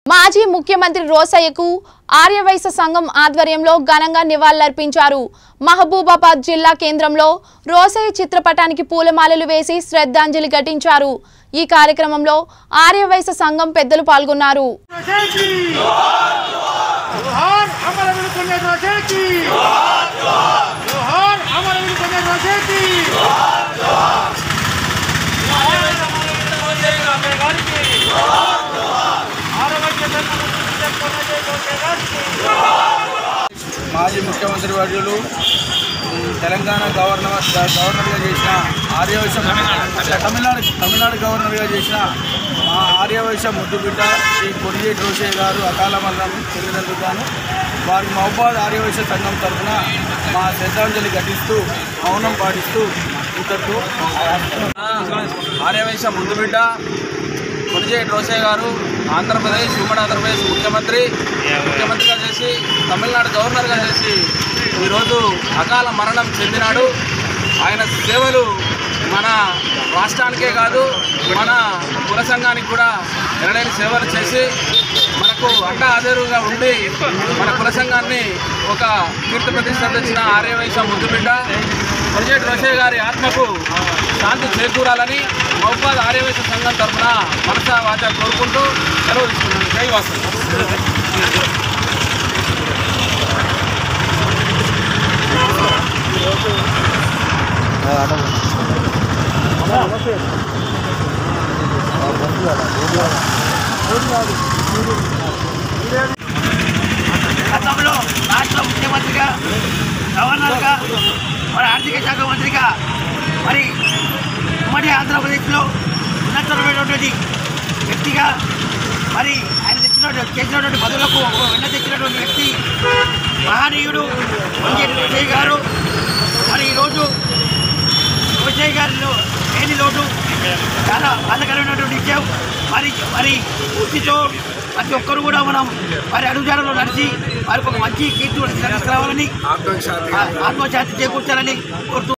మాజీ ముఖ్యమంత్రి రోసయ్యకు ఆర్యవైశ్య సంఘం ఆధ్వర్యంలో ఘనంగా నివాళులర్పించారు మహబూబాబాద్ జిల్లా కేంద్రంలో రోసయ్య చిత్రపటానికి పూలమాలలు వేసి శ్రద్ధాంజలి ఘటించారు ఈ కార్యక్రమంలో ఆర్యవైశ్య సంఘం పెద్దలు పాల్గొన్నారు रोशेकी जोहार अमर अमर कन्या रोशेकी जोहार अमर अमर कन्या रोशेकी మాజీ ముఖ్యమంత్రి వర్యులు ఈ తెలంగాణ గవర్నర్ గవర్నర్గా చేసిన ఆర్యవైశ్య తమిళనాడు తమిళనాడు గవర్నర్గా చేసిన మా ఆర్యవైశ్య ముద్దు బిడ్డ శ్రీ కొడియేటి రోషయ్య గారు అకాల మరణం చెందినందుకు గాను వారికి మహబాద్ ఆర్యవైశ్య సంఘం తరఫున మా శ్రద్ధాంజలి ఘటిస్తూ మౌనం పాటిస్తూ ఇంతకు ఆర్యవైశ్య ముద్దు బిడ్డ కొనిజేటి రోసయ్య గారు ఆంధ్రప్రదేశ్ ఉమ్మడి ఆంధ్రప్రదేశ్ ముఖ్యమంత్రి ముఖ్యమంత్రిగా చేసి తమిళనాడు గవర్నర్గా చేసి ఈరోజు అకాల మరణం చెందినాడు ఆయన సేవలు మన రాష్ట్రానికే కాదు మన కుల సంఘానికి కూడా ఎనలేని సేవలు చేసి మనకు అడ్డ ఆధారుగా ఉండి మన కుల సంఘాన్ని ఒక కీర్తి ప్రతిష్ట తెచ్చిన ఆర్యవైశ్య ముద్దుబిడ్డ కొనిజేటి రోషయ్య గారి ఆత్మకు శాంతి చేకూరాలని మహబాద్ ఆర్యవైశ్య సంఘం తరఫున మనసా వాచ కోరుకుంటూ సెలవు తీసుకున్నాను జై వాసు గతంలో రాష్ట్ర ముఖ్యమంత్రిగా గవర్నర్గా మరి ఆర్థిక శాఖ మంత్రిగా మరి ఉమ్మడి ఆంధ్రప్రదేశ్లో ఉన్నతమైనటువంటి వ్యక్తిగా మరి ఆయన తెచ్చినటువంటి చేసినటువంటి పదవులకు ఒక వెన్న తెచ్చినటువంటి వ్యక్తి మహనీయుడు వంజేటి విజయ్ గారు మరి ఈరోజు విజయ్ గారిలో లేని లోటు చాలా బాధకరమైనటువంటి విషయం మరి మరి పూర్తితో ప్రతి ఒక్కరు కూడా మనం వారి అడుగుజాడలో నడిచి వారికి ఒక మంచి కీర్తి తీసుకురావాలని ఆత్మశాంతి చేకూర్చాలని కోరుతూ